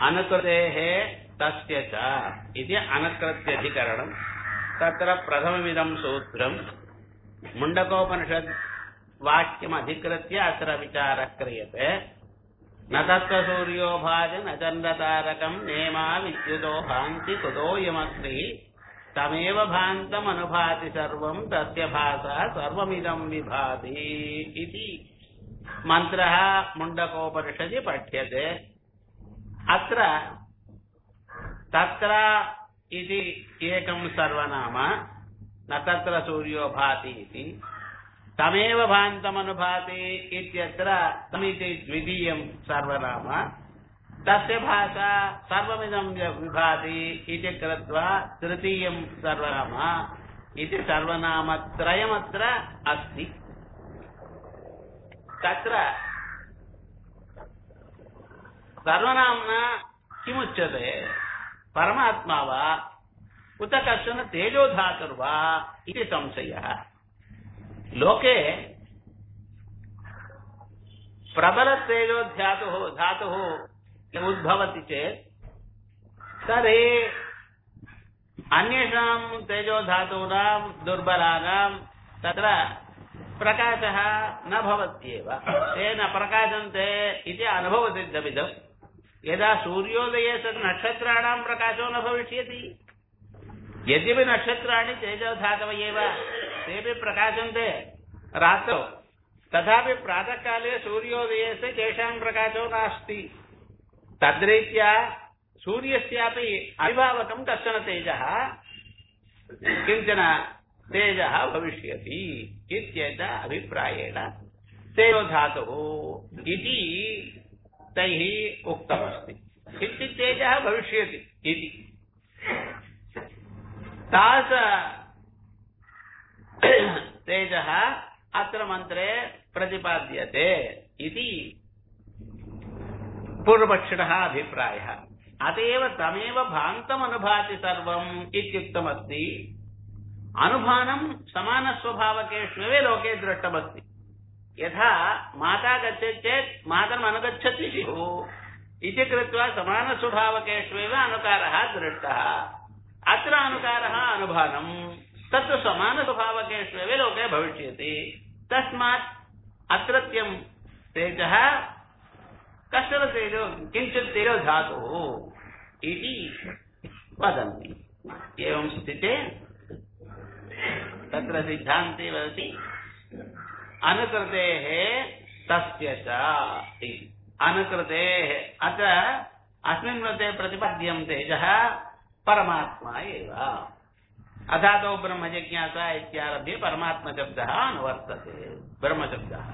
अनुकृतेः तस्य च इति अनकृत्यधिकरणम् तत्र प्रथममिदं सूत्रम् मुण्डकोपनिषद् वाक्यमधिकृत्य अत्र विचारः क्रियते न तत्र सूर्यो भाति न चन्द्रतारकम् नेमा विद्युतो भान्ति कुतोऽयमस्ति तमेव भान्तमनुभाति सर्वम् तस्य भासा सर्वमिदम् विभाति इति मन्त्रः मुण्डकोपनिषदि पठ्यते अत्र तत्र इति एकं सर्वनाम न तत्र सूर्यो भाति इति तमेव भान्तमनुभाति इत्यत्र तमिति द्वितीयं सर्वनाम तस्य भाषा सर्वमिदं विभाति इति कृत्वा तृतीयं सर्वनाम इति सर्वनामत्रयमत्र अस्ति तत्र सर्वनाम्ना किमुच्यते परमात्मा वा उत कश्चन तेजोधातुर्वा इति संशयः लोके प्रबलतेजोध्यातुः धातुः उद्भवति चेत् तर्हि अन्येषां तेजोधातूनां दुर्बलानां तत्र प्रकाशः न भवत्येव ते न प्रकाशन्ते इति अनुभवसिद्धमिदम् यदा सूर्योदये सत् नक्षत्राणां प्रकाशो न भविष्यति यद्यपि नक्षत्राणि तेजोधातव एव तेपि प्रकाशन्ते रात्रौ तथापि प्रातःकाले सूर्योदये से तेषां प्रकाशो नास्ति तद्रीत्या सूर्यस्यापि अभिभावकं कश्चन तेजः किञ्चन तेजः भविष्यति इत्येत अभिप्रायेण तेजोधातुः इति तैः उक्तमस्ति किञ्चित् तेजः भविष्यति इति तास तेजः अत्र मन्त्रे प्रतिपाद्यते इति पूर्वपक्षिणः अभिप्रायः अत एव तमेव भान्तमनुभाति सर्वम् इत्युक्तमस्ति अनुभानं समानस्वभावकेष्वेव लोके दृष्टमस्ति यथा माता गच्छति चेत् मातरम् अनुगच्छति स्युः इति कृत्वा समानस्वभावकेष्वेव अनुकारः दृष्टः अत्र अनुकारः अनुभानम् तत्तु समानस्वभावकेष्वेव लोके भविष्यति तस्मात् अत्रत्यं तेजः कश्चन तेजो किञ्चित् तेजो धातुः इति वदन्ति एवं स्थिते तत्र सिद्धान्ते वदति अनुकृतेः तस्य च इति अनुकृतेः अत्र अस्मिन् मते प्रतिपद्यं तेजः परमात्मा एव अथातो ब्रह्मजिज्ञासा इत्यारभ्य परमात्मशब्दः अनुवर्तते ब्रह्मशब्दः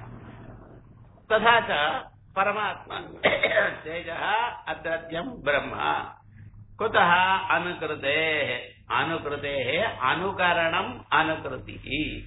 तथा च परमात्मा तेजः अत्रत्यं ब्रह्म कुतः अनुकृतेः अनुकृतेः अनुकरणम् अनुकृतिः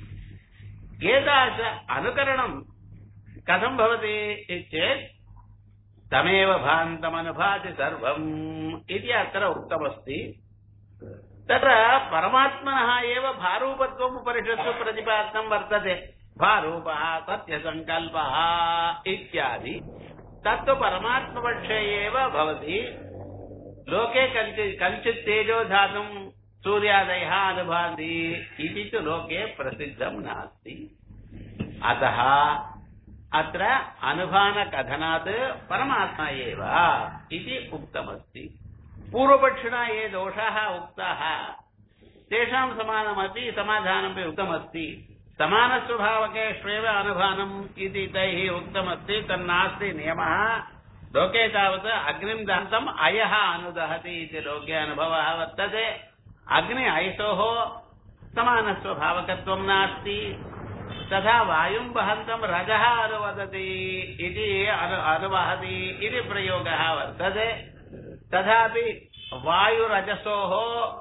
एतादृश अनुकरणं कथं भवति चेत् तमेव भान्तमनुभाति सर्वम् इति अत्र उक्तमस्ति तत्र परमात्मनः एव भारूपत्वम् उपनिषत्सु प्रतिपादितं वर्तते भारूपः सत्यसङ्कल्पः इत्यादि तत्तु परमात्मपक्षे एव भवति लोके कञ्चित् कञ्चित् तेजो धातुं सूर्यादयः अनुभान्ति इति तु लोके प्रसिद्धं नास्ति अतः अत्र अनुभानकथनात् परमात्मा एव इति उक्तमस्ति पूर्वपक्षिणा ये दोषाः उक्ताः तेषां समानमपि समाधानमपि उक्तमस्ति समानस्वभावकेष्वेव अनुभानम् इति तैः उक्तमस्ति तन्नास्ति नियमः लोके तावत् अग्निं दन्तम् अयः अनुदहति इति लोके अनुभवः वर्तते अग्नि अयसोः समानस्वभावकत्वं नास्ति तथा वायुं वहन्तं रजः अनुवदति इति अनु अनुवहति इति प्रयोगः वर्तते तथापि वायुरजसोः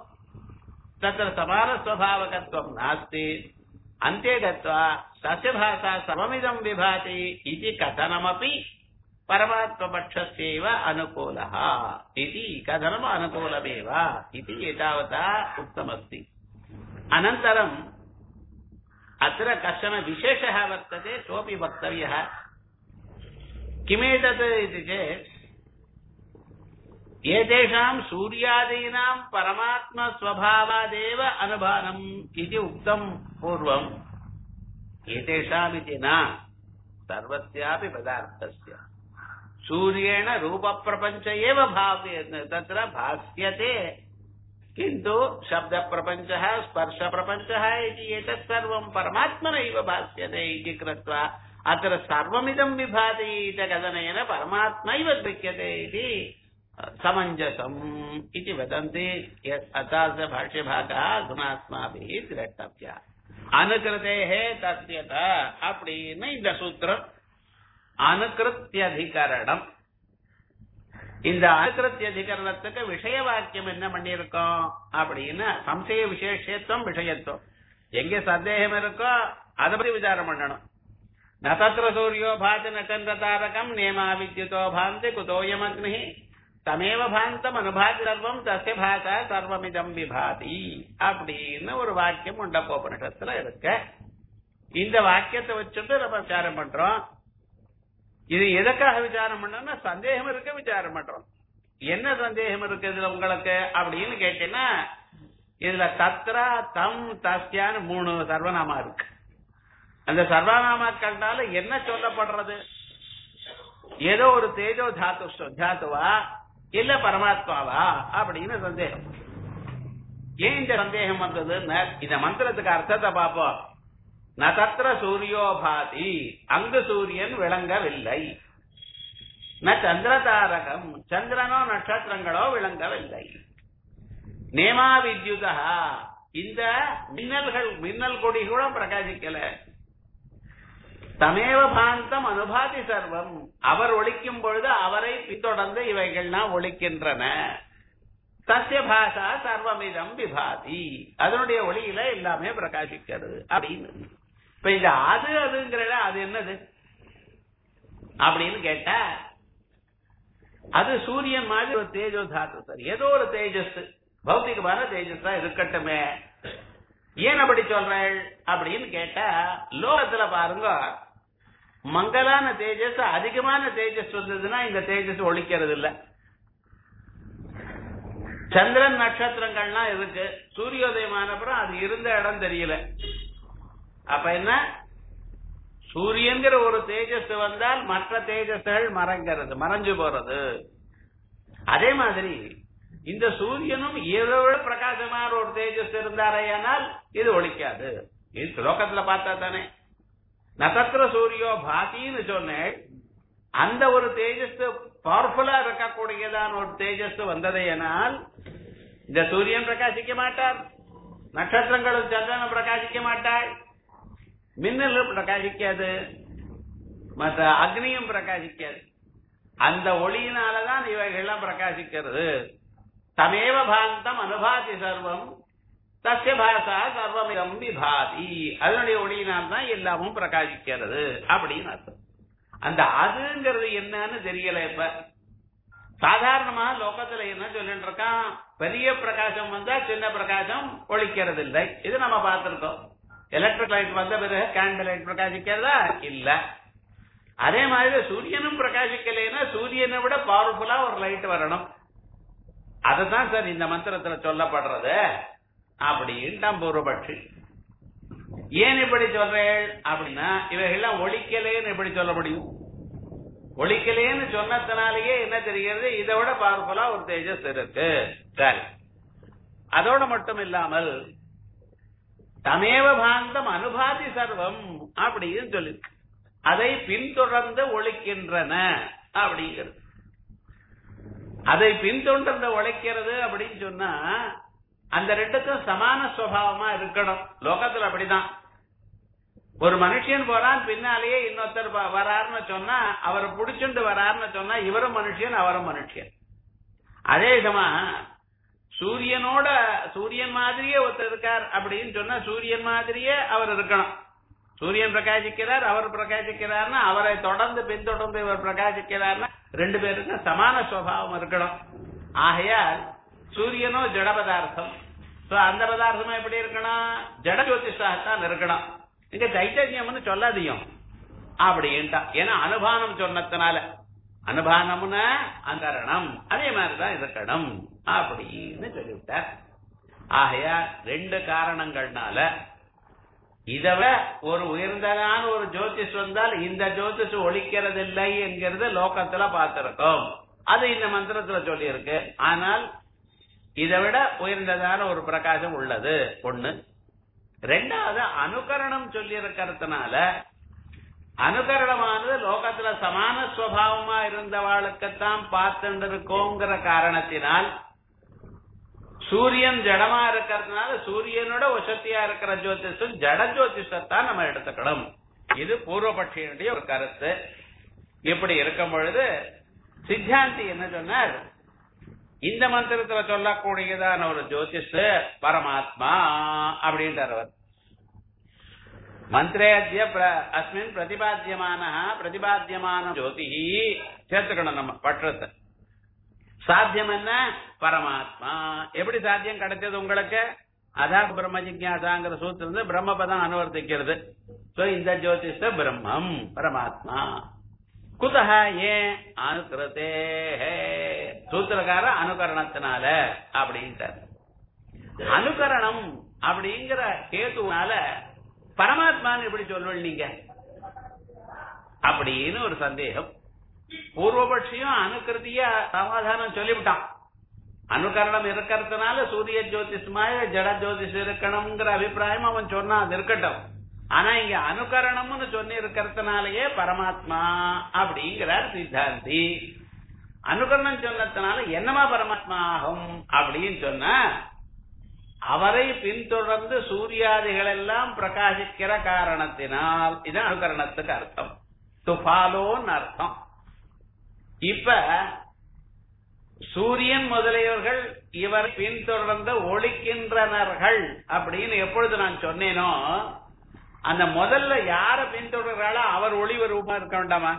तत्र समानस्वभावकत्वं नास्ति अन्ते गत्वा तस्य भाषा सममिदं विभाति इति कथनमपि परमात्मपक्षस्यैव अनुकूलः इति कथनम् अनुकूलमेव इति एतावता उक्तमस्ति अनन्तरम् अत्र कश्चन विशेषः वर्तते सोऽपि वक्तव्यः किमेतत् इति चेत् एतेषाम् सूर्यादीनाम् परमात्मस्वभावादेव अनुभानम् इति उक्तम् पूर्वम् एतेषामिति न सर्वस्यापि पदार्थस्य सूर्येण रूपप्रपञ्च एव भाव्य तत्र भास्यते किन्तु शब्दप्रपञ्चः स्पर्शप्रपञ्चः इति एतत् सर्वम् परमात्मनैव भास्यते इति कृत्वा अत्र सर्वमिदम् विभाति इति कथनेन परमात्मैव दृश्यते इति समञ्जसम् इति वदन्ति अतः भाष्यभागः अधुना अस्माभिः द्रष्टव्यः அனுகிருதேகே தஸ்யத அப்படின்னு இந்த சூத்திரம் அனுகிருத்தியதிகரணம் இந்த அனுகிருத்தியதிகரணத்துக்கு விஷய வாக்கியம் என்ன பண்ணியிருக்கோம் அப்படின்னா சம்சய விசேஷத்துவம் விஷயத்துவம் எங்க சந்தேகம் இருக்கோ அதை பத்தி விசாரம் பண்ணணும் நதத்திர சூரியோ பாதி நச்சந்திர தாரகம் நேமா வித்யுதோ பாந்தி குதோயம் அக்னி தமேவ பாந்தம் அனுபாதி சர்வம் தசிய பாசா சர்வமிதம் விபாதி அப்படின்னு ஒரு வாக்கியம் உண்டப்போபனிஷத்துல இருக்கு இந்த வாக்கியத்தை வச்சுட்டு நம்ம விசாரம் பண்றோம் இது எதுக்காக விசாரம் பண்ணோம்னா சந்தேகம் இருக்க விசாரம் பண்றோம் என்ன சந்தேகம் இருக்கு இதுல உங்களுக்கு அப்படின்னு கேட்டீங்கன்னா இதுல தத்ரா தம் தஸ்யான்னு மூணு சர்வநாமா இருக்கு அந்த சர்வநாமாக்கள்னால என்ன சொல்லப்படுறது ஏதோ ஒரு தேஜோ தாத்து தாத்துவா இல்ல பரமாத்மாவா அப்படின்னு சந்தேகம் ஏன் இந்த சந்தேகம் வந்ததுன்னு இந்த மந்திரத்துக்கு அர்த்தத்தை பார்ப்போம் நதத்திர சூரியோ பாதி அங்கு சூரியன் விளங்கவில்லை ந சந்திர தாரகம் சந்திரனோ நட்சத்திரங்களோ விளங்கவில்லை நேமா வித்யுதா இந்த மின்னல்கள் மின்னல் கொடி கூட பிரகாசிக்கல தமேவ பாந்தம் அனுபாதி சர்வம் அவர் ஒழிக்கும் பொழுது அவரை பின்தொடர்ந்து இவைகள்லாம் ஒழிக்கின்றன சத்திய பாஷா சர்வமிதம் விபாதி அதனுடைய ஒளியில எல்லாமே பிரகாசிக்கிறது அப்படின்னு இப்ப இந்த அது அதுங்கிற அது என்னது அப்படின்னு கேட்டா அது சூரியன் மாதிரி ஒரு தேஜோ தாத்து சார் ஏதோ ஒரு தேஜஸ் பௌத்திகமான தேஜஸா இருக்கட்டுமே ஏன் அப்படி சொல்றேன் அப்படின்னு கேட்டா லோகத்துல பாருங்க மங்கலான தேஜஸ் அதிகமான தேஜஸ் வந்ததுன்னா இந்த தேஜஸ் ஒழிக்கிறது இல்ல சந்திரன் நட்சத்திரங்கள்லாம் இருக்கு சூரியோதயமானப்புறம் அது இருந்த இடம் தெரியல அப்ப என்ன சூரியன்கிற ஒரு தேஜஸ் வந்தால் மற்ற தேஜஸ்கள் மறைங்கிறது மறைஞ்சு போறது அதே மாதிரி இந்த சூரியனும் ஏதோ பிரகாசமான ஒரு தேஜஸ் இருந்தாரையானால் இது ஒழிக்காது இது லோகத்துல பார்த்தா தானே நட்சத்திர சூரியோ பாத்தின்னு சொன்னேன் அந்த ஒரு தேஜஸ் பவர்ஃபுல்லா இருக்கக்கூடியதான ஒரு தேஜஸ் வந்ததையானால் இந்த சூரியன் பிரகாசிக்க மாட்டார் நட்சத்திரங்களும் சந்திரனும் பிரகாசிக்க மாட்டாள் மின்னலும் பிரகாசிக்காது மற்ற அக்னியும் பிரகாசிக்காது அந்த ஒளியினாலதான் இவைகள்லாம் பிரகாசிக்கிறது தமேவ பாந்தம் அனுபாதி சர்வம் தஸ்ய பாசா சர்வமிதம் விபாதி அதனுடைய ஒளியினால் தான் எல்லாமும் பிரகாசிக்கிறது அப்படின்னு அர்த்தம் அந்த அதுங்கிறது என்னன்னு தெரியல இப்ப சாதாரணமா லோகத்துல என்ன சொல்லிட்டு இருக்கான் பெரிய பிரகாசம் வந்தா சின்ன பிரகாசம் ஒழிக்கிறது இல்லை இது நம்ம பார்த்திருக்கோம் எலக்ட்ரிக் லைட் வந்த பிறகு கேண்டில் லைட் பிரகாசிக்கிறதா இல்ல அதே மாதிரி சூரியனும் பிரகாசிக்கலைன்னா சூரியனை விட பவர்ஃபுல்லா ஒரு லைட் வரணும் அதுதான் சார் இந்த மந்திரத்துல சொல்லப்படுறது அப்படின்ட்டான் பூர்வபட்சி ஏன் இப்படி சொல்றேன் அப்படின்னா இவைகள்லாம் ஒழிக்கலேன்னு எப்படி சொல்ல முடியும் ஒழிக்கலேன்னு சொன்னதுனாலேயே என்ன தெரிகிறது இதை விட பவர்ஃபுல்லா ஒரு தேஜஸ் இருக்கு சரி அதோட மட்டும் இல்லாமல் தமேவ பாந்தம் அனுபாதி சர்வம் அப்படின்னு சொல்லி அதை பின்தொடர்ந்து ஒழிக்கின்றன அப்படிங்கிறது அதை பின்தொடர்ந்து உழைக்கிறது அப்படின்னு சொன்னா அந்த ரெண்டுக்கும் சமான சுவாவமா இருக்கணும் லோகத்துல அப்படிதான் ஒரு மனுஷன் போறான் பின்னாலேயே இன்னொருத்தர் வராருன்னு சொன்னா அவர் புடிச்சுண்டு வராருன்னு சொன்னா இவரும் மனுஷன் அவரும் மனுஷன் அதே விதமா சூரியனோட சூரியன் மாதிரியே ஒருத்தர் இருக்கார் அப்படின்னு சொன்னா சூரியன் மாதிரியே அவர் இருக்கணும் சூரியன் பிரகாசிக்கிறார் அவர் பிரகாசிக்கிறார்னா அவரை தொடர்ந்து பின்தொடர்ந்து இவர் பிரகாசிக்கிறார்னா ரெண்டு பேருக்கும் சமான சுவாவம் இருக்கணும் ஆகையால் சூரியனோ ஜட பதார்த்தம் அந்த பதார்த்தமும் எப்படி இருக்கணும் ஜட ஜோதிஷாகத்தான் இருக்கணும் இங்க சைத்தன்யம்னு சொல்லாதியும் அப்படின்ட்டா ஏன்னா அனுபானம் சொன்னதுனால அனுபானம்னா அந்தரணம் அதே மாதிரிதான் இருக்கணும் அப்படின்னு சொல்லிவிட்டார் ஆகையா ரெண்டு காரணங்கள்னால இதவ ஒரு உயர்ந்ததான ஒரு ஜோதிஷ் வந்தால் இந்த ஜோதிஷ் ஒழிக்கிறதில்லை என்கிறது லோகத்துல பார்த்திருக்கோம் அது இந்த மந்திரத்துல சொல்லி இருக்கு ஆனால் இதை விட உயர்ந்ததான ஒரு பிரகாசம் உள்ளது ஒண்ணு ரெண்டாவது அனுகரணம் சொல்லி இருக்கிறதுனால அனுகரணமானது லோகத்துல சமான சுவாவமா இருந்தவாளுக்குத்தான் பார்த்துட்டு இருக்கோங்கிற காரணத்தினால் சூரியன் ஜடமா இருக்கிறதுனால சூரியனோட வசத்தியா இருக்கிற ஜோதிஷம் ஜட ஜோதிஷத்தான் நம்ம எடுத்துக்கணும் இது பூர்வபட்சியினுடைய ஒரு கருத்து இப்படி இருக்கும் பொழுது சித்தாந்தி என்ன சொன்னார் இந்த மந்திரத்துல சொல்லக்கூடியதான ஒரு ஜோதிஷ பரமாத்மா அப்படின்றவர் மந்திரே அத்திய அஸ்மின் பிரதிபாத்தியமான பிரதிபாத்தியமான ஜோதி சேர்த்துக்கணும் நம்ம பற்றத்தை சாத்தியம் என்ன பரமாத்மா எப்படி சாத்தியம் கிடைச்சது உங்களுக்கு அதான் பிரம்ம ஜிக்யாசாங்கிற சூத்திரம் பிரம்மபதம் அனுவர்த்திக்கிறது சோ இந்த ஜோதிஷ பிரம்மம் பரமாத்மா குதக ஏன் அனுக்கிரதே சூத்திரக்கார அனுகரணத்தினால அப்படின்ட்டார் அனுகரணம் அப்படிங்கிற கேதுனால பரமாத்மான்னு எப்படி சொல்வீங்க நீங்க அப்படின்னு ஒரு சந்தேகம் பூர்வபட்சியும் அனுகிருதிய சமாதானம் சொல்லிவிட்டான் அனுகரணம் இருக்கிறதுனால சூரிய ஜோதிஷமாய ஜட ஜோதிஷ் இருக்கணுங்கிற அபிப்பிராயம் அவன் சொன்னான் அது இருக்கட்டும் ஆனா இங்க அனுகரணம்னு சொல்லி இருக்கிறதுனாலயே பரமாத்மா அப்படிங்கிறார் சித்தாந்தி அனுகரணம் சொன்னதுனால என்னமா பரமாத்மா ஆகும் அப்படின்னு சொன்ன அவரை பின்தொடர்ந்து சூரியாதிகள் எல்லாம் பிரகாசிக்கிற காரணத்தினால் இது அனுகரணத்துக்கு அர்த்தம் டு ஃபாலோன்னு அர்த்தம் இப்ப சூரியன் முதலியவர்கள் இவர் பின்தொடர்ந்து ஒழிக்கின்றனர்கள் அப்படின்னு எப்பொழுது நான் சொன்னேனோ அந்த முதல்ல யார பின்தொடர்றாளோ அவர் ஒளிவ ரூபமா இருக்க வேண்டாமா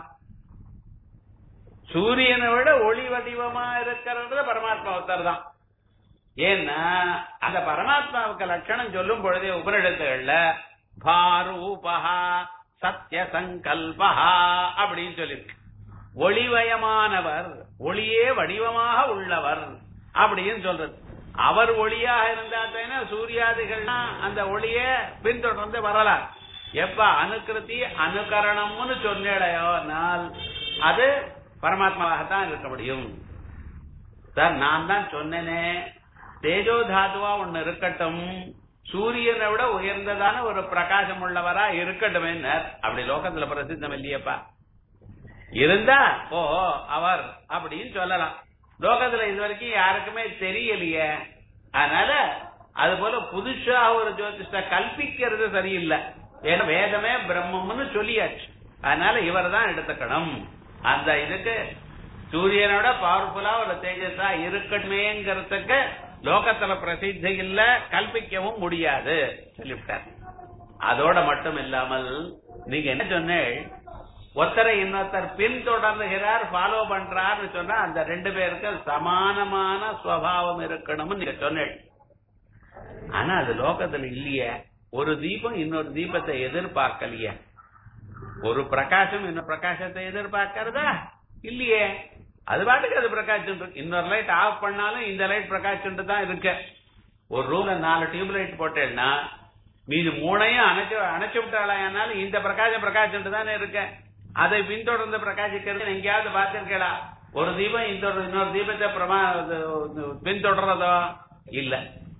சூரியனை விட ஒளி வடிவமா இருக்கிறது பரமாத்மா ஒருத்தர் தான் ஏன்னா அந்த பரமாத்மாவுக்கு லட்சணம் சொல்லும் பொழுதே உபனிடத்துகள்ல பாரூபஹா சத்திய சங்கல்பஹா அப்படின்னு சொல்லிருக்கு ஒளிவயமானவர் ஒளியே வடிவமாக உள்ளவர் அப்படின்னு சொல்றது அவர் ஒளியாக இருந்தா தானே சூரியாதிகள்னா அந்த ஒளிய பின்தொடர்ந்து வரலாம் எப்ப அனுக்கிருதி அனுகரணம்னு சொன்னடையோ நாள் அது பரமாத்மாவாகத்தான் இருக்க முடியும் சார் நான் தான் சொன்னேனே தேஜோ தாதுவா ஒண்ணு இருக்கட்டும் சூரியனை விட உயர்ந்ததான ஒரு பிரகாசம் உள்ளவரா இருக்கட்டுமே அப்படி லோகத்துல பிரசித்தம் இல்லையப்பா இருந்தா ஓ அவர் அப்படின்னு சொல்லலாம் லோகத்துல இது வரைக்கும் யாருக்குமே தெரியலையே அதனால அது போல புதுசா ஒரு ஜோதிஷ கல்பிக்கிறது சரியில்லை ஏன்னா வேதமே பிரம்மம்னு சொல்லியாச்சு அதனால இவர் தான் எடுத்துக்கணும் அந்த இதுக்கு சூரியனோட பவர்ஃபுல்லா ஒரு தேஜஸா இருக்கட்டுமேங்கிறதுக்கு லோகத்துல பிரசித்தி இல்ல கல்பிக்கவும் முடியாது சொல்லிவிட்டார் அதோட மட்டும் இல்லாமல் நீங்க என்ன சொன்னேன் ஒருத்தரை இன்னொருத்தர் பின்தொடர்கிறார் ஃபாலோ பண்றாருன்னு சொன்னா அந்த ரெண்டு பேருக்கு சமானமான சுவாவம் இருக்கணும்னு நீங்க சொன்னேன் ஆனா அது லோகத்துல இல்லையே ஒரு தீபம் இன்னொரு தீபத்தை எதிர்பார்க்கலையே ஒரு பிரகாசம் இன்னொரு பிரகாசத்தை எதிர்பார்க்கறதா இல்லையே அது பாட்டுக்கு அது பிரகாசம் இருக்கு இன்னொரு லைட் ஆஃப் பண்ணாலும் இந்த லைட் பிரகாசம் தான் இருக்கு ஒரு ரூம்ல நாலு டியூப் லைட் போட்டேன்னா மீது மூணையும் அணைச்சு அணைச்சு விட்டாலும் இந்த பிரகாசம் பிரகாசம் தானே இருக்கு அதை பின்தொடர்ந்து பிரகாசிக்கிறது எங்கேயாவது பார்த்திருக்கா ஒரு தீபம் இந்த இன்னொரு தீபத்தை பிரமா பின்தொடர்றதோ இல்ல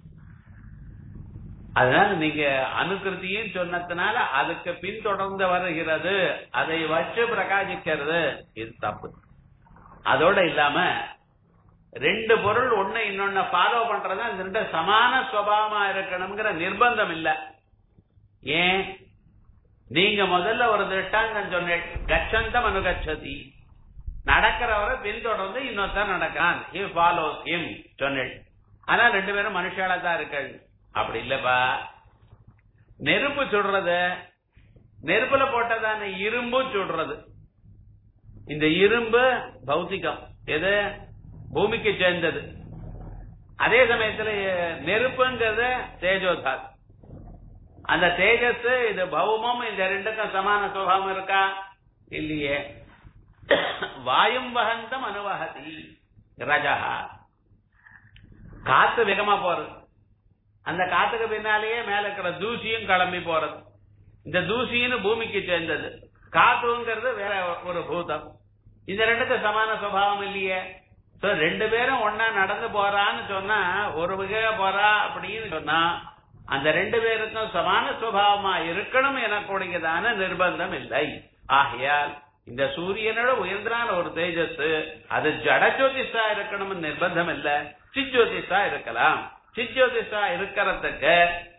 அதனால நீங்க அனுகிருத்தியும் சொன்னதுனால அதுக்கு பின்தொடர்ந்து வருகிறது அதை வச்சு பிரகாசிக்கிறது இது தப்பு அதோட இல்லாம ரெண்டு பொருள் ஒண்ணு இன்னொன்னு ஃபாலோ பண்றது அந்த ரெண்டு சமான சுவாவமா இருக்கணுங்கிற நிர்பந்தம் இல்ல ஏன் நீங்க முதல்ல ஒரு திருஷ்டாங்கம் சொன்னேன் கச்சந்தம் அனுகச்சதி நடக்கிறவரை பின்தொடர்ந்து இன்னொருத்தர் நடக்கிறான் ஹி ஃபாலோஸ் ஹிம் சொன்னேன் ஆனா ரெண்டு பேரும் மனுஷால தான் இருக்கள் அப்படி இல்லப்பா நெருப்பு சுடுறது நெருப்புல போட்டதான இரும்பு சுடுறது இந்த இரும்பு பௌத்திகம் எது பூமிக்கு சேர்ந்தது அதே சமயத்துல நெருப்புங்கிறது தேஜோதாத் அந்த தேஜஸ் இது பௌமம் இந்த ரெண்டுக்கும் சமான சுபாவம் இருக்கா இல்லையே வாயும் வகந்தம் அனுவகதி ரஜா காத்து வேகமா போறது அந்த காத்துக்கு பின்னாலேயே மேல இருக்கிற தூசியும் கிளம்பி போறது இந்த தூசின்னு பூமிக்கு சேர்ந்தது காத்துங்கிறது வேற ஒரு பூதம் இந்த ரெண்டுக்கு சமான சுபாவம் இல்லையே சோ ரெண்டு பேரும் ஒன்னா நடந்து போறான்னு சொன்னா ஒரு வகையா போறா அப்படின்னு சொன்னா அந்த ரெண்டு பேருக்கும் சமான சுபாவமா இருக்கணும் எனக்கூடியதான நிர்பந்தம் இல்லை ஆகையால் இந்த சூரியனோட உயர்ந்தான ஒரு தேஜஸ் அது ஜட ஜோதிஷா இருக்கணும்னு நிர்பந்தம் இல்ல சிஜோதிஷா இருக்கலாம் சிஜோதிஷா இருக்கிறதுக்கு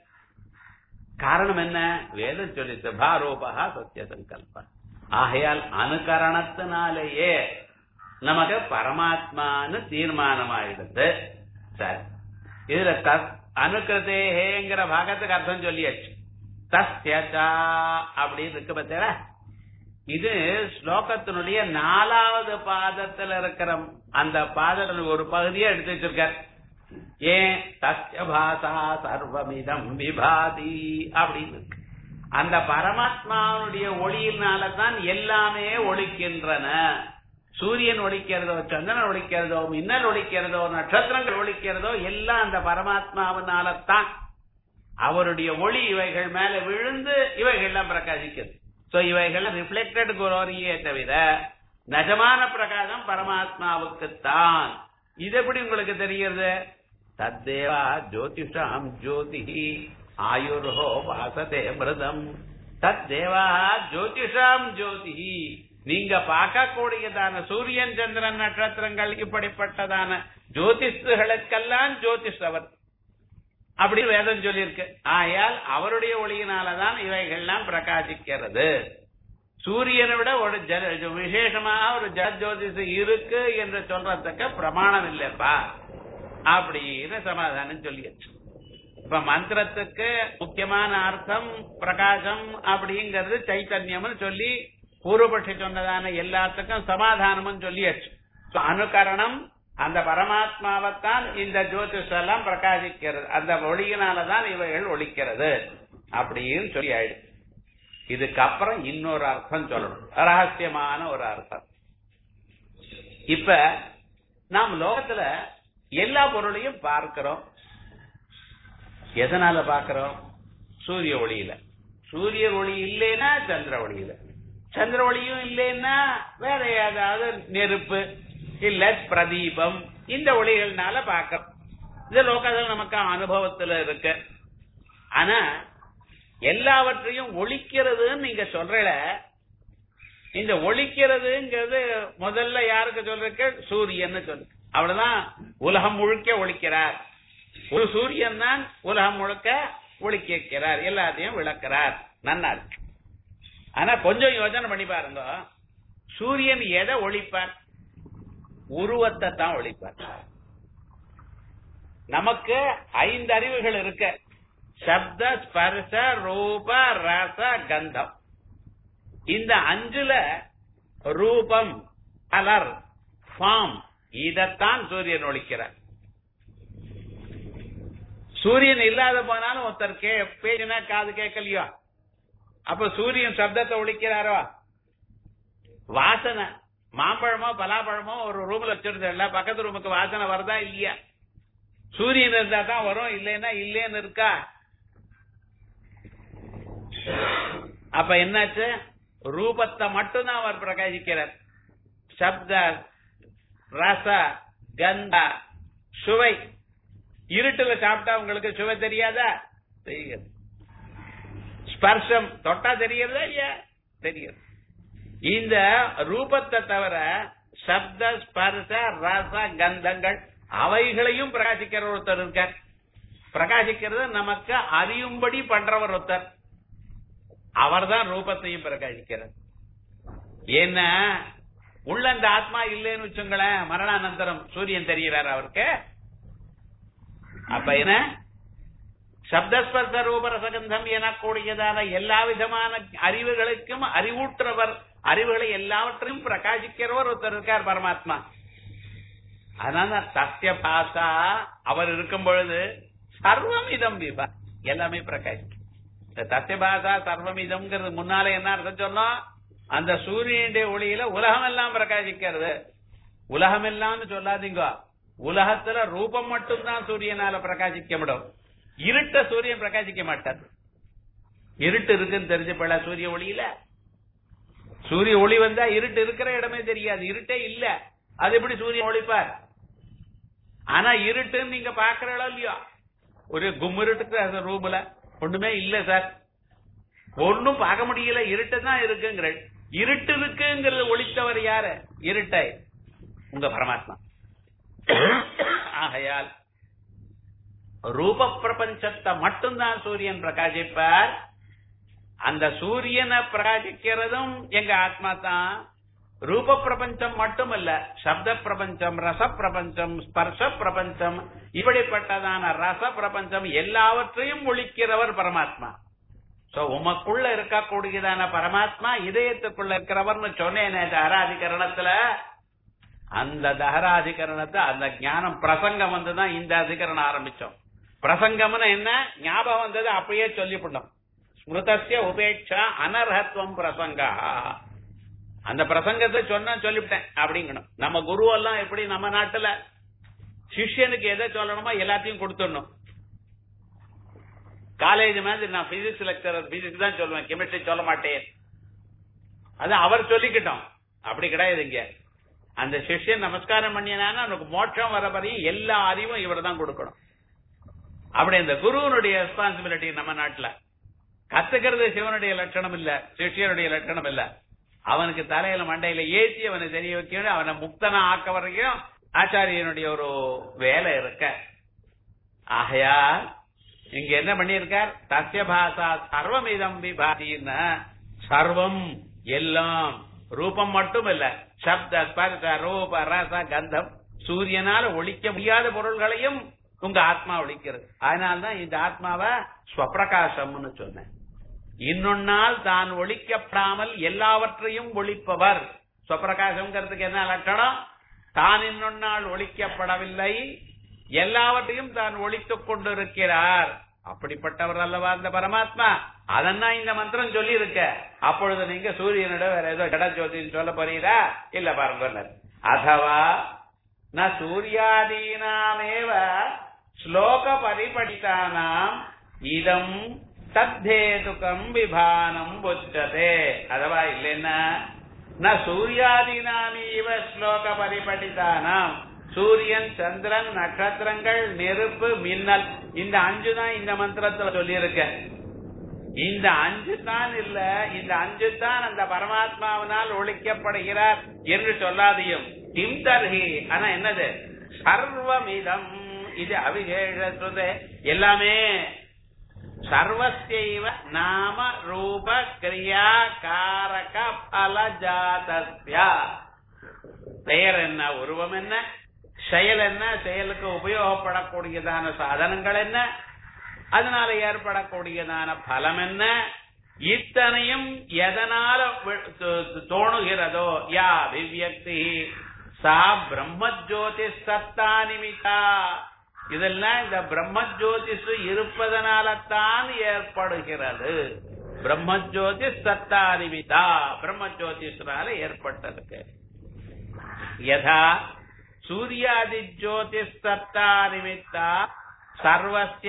காரணம் என்ன வேதம் சொல்லித்து பாரோபா சத்திய சங்கல்பம் ஆகையால் அனுகரணத்தினாலேயே நமக்கு பரமாத்மான்னு தீர்மானமாயிடுது சரி இதுல தஸ் அனுகிருதேங்கிற பாகத்துக்கு அர்த்தம் சொல்லியாச்சு தஸ்யச்சா அப்படின்னு இருக்கு பார்த்தீங்களா இது ஸ்லோகத்தினுடைய நாலாவது பாதத்துல இருக்கிற அந்த பாதத்தின் ஒரு பகுதியை எடுத்து வச்சிருக்கார் ஏன் தஸ்ய பாசா சர்வமிதம் விபாதி அப்படின்னு இருக்கு. அந்த பரமாத்மாவுடைய ஒளியினால தான் எல்லாமே ஒழிக்கின்றன சூரியன் ஒழிக்கிறதோ சந்திரன் ஒழிக்கிறதோ மின்னல் ஒழிக்கிறதோ நட்சத்திரங்கள் ஒழிக்கிறதோ எல்லாம் அந்த பரமாத்மாவினால தான் அவருடைய ஒளி இவைகள் மேல விழுந்து இவைகள்லாம் பிரகாசிக்கிறது சோ இவைகள் ரிஃப்ளெக்டட் குரோரியே தவிர நிஜமான பிரகாசம் பரமாத்மாவுக்குத்தான் இது எப்படி உங்களுக்கு தெரிகிறது தத்தேவா ஜோதிஷாம் ஜோதிஹி ஆயுர்ஹோ வாசதே மிருதம் தத்தேவா ஜோதிஷாம் ஜோதிஹி நீங்க பார்க்கக்கூடியதான சூரியன் சந்திரன் நட்சத்திரங்கள் இப்படிப்பட்டதான ஜோதிஷுகளுக்கெல்லாம் ஜோதிஷ் அவர் அப்படி வேதம் சொல்லியிருக்கு ஆயால் அவருடைய ஒளியினாலதான் இவைகள்லாம் பிரகாசிக்கிறது சூரியனை விட ஒரு ஜன விசேஷமாக ஒரு ஜோதிஷு இருக்கு என்று சொல்றதுக்கு பிரமாணம் இல்லப்பா அப்படின்னு சமாதானம் சொல்லியாச்சு இப்ப மந்திரத்துக்கு முக்கியமான அர்த்தம் பிரகாசம் அப்படிங்கிறது சைத்தன்யம்னு சொல்லி பூர்வபட்சி சொன்னதான எல்லாத்துக்கும் சமாதானமும் சொல்லியாச்சு So, அனுகரணம் அந்த பரமாத்மாவைத்தான் இந்த ஜோதிஷ் எல்லாம் பிரகாசிக்கிறது அந்த ஒளியினாலதான் இவைகள் ஒழிக்கிறது அப்படின்னு சொல்லி ஆயிடுச்சு இதுக்கப்புறம் இன்னொரு அர்த்தம் சொல்லணும் ரகசியமான ஒரு அர்த்தம் இப்ப நாம் லோகத்துல எல்லா பொருளையும் பார்க்கிறோம் எதனால பார்க்கிறோம் சூரிய ஒளியில சூரிய ஒளி இல்லைன்னா சந்திர ஒளியில சந்திர ஒளியும் இல்லைன்னா வேற ஏதாவது நெருப்பு இல்ல பிரதீபம் இந்த ஒளிகள்னால பார்க்கிறோம் இந்த லோகத்தில் நமக்கு அனுபவத்துல இருக்கு ஆனா எல்லாவற்றையும் ஒழிக்கிறதுன்னு நீங்க சொல்றல இந்த ஒழிக்கிறதுங்கிறது முதல்ல யாருக்கு சொல்றீங்க சூரியன் சொல்லு அவ்வளவுதான் உலகம் முழுக்க ஒழிக்கிறார் ஒரு சூரியன் தான் உலகம் முழுக்க ஒழிக்கிறார் எல்லாத்தையும் விளக்கிறார் நன்னா இருக்கு ஆனா கொஞ்சம் யோசனை பண்ணி பாருங்க சூரியன் எதை ஒழிப்பார் உருவத்தை தான் ஒழிப்பார் நமக்கு ஐந்து அறிவுகள் இருக்கு சப்த ஸ்பர்ச ரூப ரச கந்தம் இந்த அஞ்சுல ரூபம் கலர் ஃபார்ம் இதத்தான் சூரியன் ஒழிக்கிறார் சூரியன் இல்லாத போனாலும் ஒருத்தர் கே பேசினா காது கேட்கலையோ அப்ப சூரியன் சப்தத்தை ஒழிக்கிறாரோ வாசனை மாம்பழமோ பலாப்பழமோ ஒரு ரூம்ல வச்சிருந்தா பக்கத்து ரூமுக்கு வாசனை வருதா இல்லையா சூரியன் இருந்தா தான் வரும் இல்லைன்னா இல்லேன்னு இருக்கா அப்ப என்னாச்சு ரூபத்தை மட்டும்தான் அவர் பிரகாசிக்கிறார் சப்த ரச கந்த சுவை இருட்டுல சாப்பிட்டா உங்களுக்கு சுவை தெரியாதா தெரியாது ஸ்பர்ஷம் தொட்டா தெரியறதா இல்லையா தெரியாது இந்த ரூபத்தை தவிர சப்த ஸ்பர்ச ரச கந்தங்கள் அவைகளையும் பிரகாசிக்கிற ஒருத்தர் இருக்கார் பிரகாசிக்கிறது நமக்கு அறியும்படி பண்றவர் ஒருத்தர் அவர்தான் ரூபத்தையும் பிரகாசிக்கிறார் ஏன்னா உள்ள அந்த ஆத்மா இல்லைன்னு வச்சுங்களேன் மரணானந்தரம் சூரியன் தெரிகிறார் அவருக்கு அப்ப என்ன சப்தஸ்பர்ச ரூபரசகந்தம் எனக்கூடியதான எல்லா விதமான அறிவுகளுக்கும் அறிவூற்றவர் அறிவுகளை எல்லாவற்றையும் பிரகாசிக்கிறவர் ஒருத்தர் இருக்கார் பரமாத்மா அதனால சத்திய பாசா அவர் இருக்கும் பொழுது சர்வம் இதம் விபா எல்லாமே பிரகாசிக்கும் இந்த சத்திய பாசா சர்வம் இதம்ங்கிறது முன்னால என்ன அர்த்தம் சொன்னோம் அந்த சூரியனுடைய ஒளியில உலகம் எல்லாம் பிரகாசிக்கிறது உலகம் எல்லாம்னு சொல்லாதீங்க உலகத்துல ரூபம் மட்டும்தான் சூரியனால பிரகாசிக்க முடியும் இருட்ட சூரியன் பிரகாசிக்க மாட்டார் இருட்டு இருக்குன்னு தெரிஞ்சப்பட சூரிய ஒளியில சூரிய ஒளி வந்தா இருட்டு இருக்கிற இடமே தெரியாது இருட்டே இல்ல அது எப்படி சூரியன் ஒளிப்பார் ஆனா இருட்டுன்னு நீங்க பாக்குறீங்களோ இல்லையோ ஒரு கும்மிருட்டுக்கு அந்த ரூம்ல ஒண்ணுமே இல்ல சார் ஒண்ணும் பார்க்க முடியல இருட்டு தான் இருக்குங்கிற இருட்டு இருக்குங்கிறது ஒளித்தவர் யாரு இருட்டை உங்க பரமாத்மா ஆகையால் ரூப பிரபஞ்சத்தை மட்டும்தான் சூரியன் பிரகாசிப்பார் அந்த சூரியனை பிரகாசிக்கிறதும் எங்க ஆத்மா தான் ரூப பிரபஞ்சம் மட்டுமல்ல சப்த பிரபஞ்சம் ரச பிரபஞ்சம் ஸ்பர்ஷ பிரபஞ்சம் இப்படிப்பட்டதான ரச பிரபஞ்சம் எல்லாவற்றையும் ஒழிக்கிறவர் பரமாத்மா சோ உமக்குள்ள இருக்கக்கூடியதான பரமாத்மா இதயத்துக்குள்ள இருக்கிறவர்னு சொன்னேன் தஹராதிகரணத்துல அந்த தஹராதிகரணத்தை அந்த ஞானம் பிரசங்கம் வந்துதான் இந்த அதிகரணம் ஆரம்பிச்சோம் பிரசங்கம்னு என்ன ஞாபகம் வந்தது அப்பயே சொல்லிவிட்டோம் ஸ்மிருதசிய உபேட்சா அனர்ஹத்துவம் பிரசங்கா அந்த பிரசங்கத்தை சொன்னா சொல்லிவிட்டேன் அப்படிங்கணும் நம்ம குரு எல்லாம் எப்படி நம்ம நாட்டுல சிஷ்யனுக்கு எதை சொல்லணுமோ எல்லாத்தையும் கொடுத்துடணும் காலேஜ் மாதிரி நான் பிசிக்ஸ் லெக்சரர் பிசிக்ஸ் தான் சொல்லுவேன் கெமிஸ்ட்ரி சொல்ல மாட்டேன் அது அவர் சொல்லிக்கிட்டோம் அப்படி கிடையாது இங்க அந்த சிஷ்யன் நமஸ்காரம் பண்ணினானா அவனுக்கு மோட்சம் வர வரையும் எல்லா அறிவும் இவர் தான் கொடுக்கணும் அப்படி இந்த குருவனுடைய ரெஸ்பான்சிபிலிட்டி நம்ம நாட்டுல கத்துக்கிறது சிவனுடைய லட்சணம் இல்ல சிஷ்யனுடைய லட்சணம் இல்ல அவனுக்கு தலையில மண்டையில ஏற்றி அவனை தெரிய வைக்கணும் அவனை முக்தனா ஆக்க வரைக்கும் ஆச்சாரியனுடைய ஒரு வேலை இருக்க ஆகையா இங்க என்ன பண்ணியிருக்கார் தஸ்ய பாசா சர்வமிதம் விபாதின சர்வம் எல்லாம் ரூபம் மட்டும் இல்ல சப்த ஸ்பர்ச ரூப ரச கந்தம் சூரியனால ஒழிக்க முடியாத பொருள்களையும் உங்க ஆத்மா ஒழிக்கிறது அதனால்தான் இந்த ஆத்மாவை ஸ்வப்பிரகாசம்னு சொன்னேன் இன்னொன்னால் தான் ஒழிக்கப்படாமல் எல்லாவற்றையும் ஒழிப்பவர் ஸ்வப்பிரகாசம்ங்கிறதுக்கு என்ன லட்சணம் தான் இன்னொன்னால் ஒழிக்கப்படவில்லை எல்லாவற்றையும் தான் ஒழித்துக் கொண்டிருக்கிறார் அப்படிப்பட்டவர் அல்லவா அந்த பரமாத்மா அதன்னா இந்த மந்திரம் சொல்லி இருக்க அப்பொழுது நீங்க சூரியனிட வேற ஏதோ ஜடஜோதின்னு சொல்ல போறீரா இல்ல பாருங்க அதவா ந சூர்யாதீனாமேவ ஸ்லோக பரிபடித்தானாம் இதம் தத்தேதுகம் விபானம் புச்சதே அதவா இல்லைன்னா ந சூர்யாதீனாமீவ ஸ்லோக பரிபடித்தானாம் சூரியன் சந்திரன் நட்சத்திரங்கள் நெருப்பு மின்னல் இந்த அஞ்சு தான் இந்த மந்திரத்துல சொல்லியிருக்க இந்த அஞ்சு தான் இல்ல இந்த அஞ்சு தான் அந்த பரமாத்மாவினால் ஒழிக்கப்படுகிறார் என்று சொல்லாதையும் கிம் தர்ஹி ஆனா என்னது சர்வமிதம் இது அவிசேஷ எல்லாமே சர்வசைவ நாம ரூப கிரியா காரக பல ஜாதஸ்யா பெயர் என்ன உருவம் என்ன செயல் என்ன செயலுக்கு உபயோகப்படக்கூடியதான சாதனங்கள் என்ன அதனால ஏற்படக்கூடியதான பலம் என்ன இத்தனையும் எதனால தோணுகிறதோ யா அபிவியக்தி சா பிரம்மஜோதி சத்தா நிமித்தா இதெல்லாம் இந்த பிரம்மஜோதிஷ் இருப்பதனால தான் ஏற்படுகிறது பிரம்மஜோதி சத்தா நிமித்தா பிரம்மஜோதிஷனால ஏற்பட்டதுக்கு யதா சூர்யாதி ஜோதிஷத்தா நிமித்தா சர்வசிய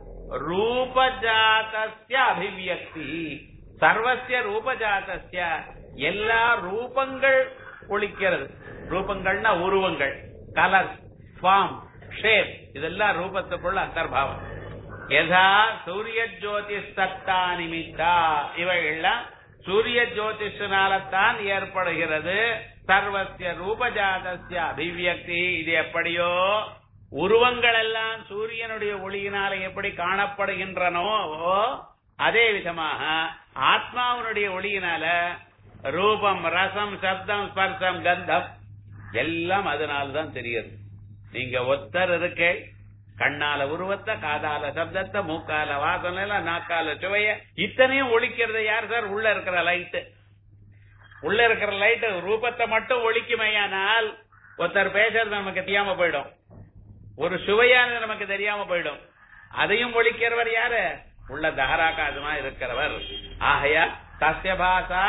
ரூபஜாதஸ்ய அபிவியக்தி சர்வசிய ரூபஜாதஸ்ய எல்லா ரூபங்கள் ஒழிக்கிறது ரூபங்கள்னா உருவங்கள் கலர் ஃபார்ம் ஷேப் இதெல்லாம் ரூபத்துக்குள்ள அந்தர்பாவம் யதா சூரிய ஜோதிஷ் சத்தா நிமித்தா இவைகள்லாம் சூரிய ஜோதிஷனால்தான் ஏற்படுகிறது சர்வசிய ரூபஜாதஸ்ய அபிவியக்தி இது எப்படியோ உருவங்கள் எல்லாம் சூரியனுடைய ஒளியினால எப்படி காணப்படுகின்றனோ அதே விதமாக ஆத்மாவனுடைய ஒளியினால ரூபம் ரசம் சப்தம் ஸ்பர்சம் கந்தம் எல்லாம் அதனால்தான் தெரியுது நீங்க ஒத்தர் இருக்க கண்ணால உருவத்தை காதால சப்தத்தை மூக்கால வாசனை நாக்கால சுவைய இத்தனையும் ஒழிக்கிறது யார் சார் உள்ள இருக்கிற லைட்டு உள்ள இருக்கிற லைட் ரூபத்தை மட்டும் ஒழிக்குமையானால் ஒருத்தர் பேசுறது நமக்கு தெரியாம போயிடும் ஒரு சுவையானது நமக்கு தெரியாம போயிடும் அதையும் ஒழிக்கிறவர் யாரு உள்ள தகராகாசமா இருக்கிறவர் ஆகையா தஸ்ய பாசா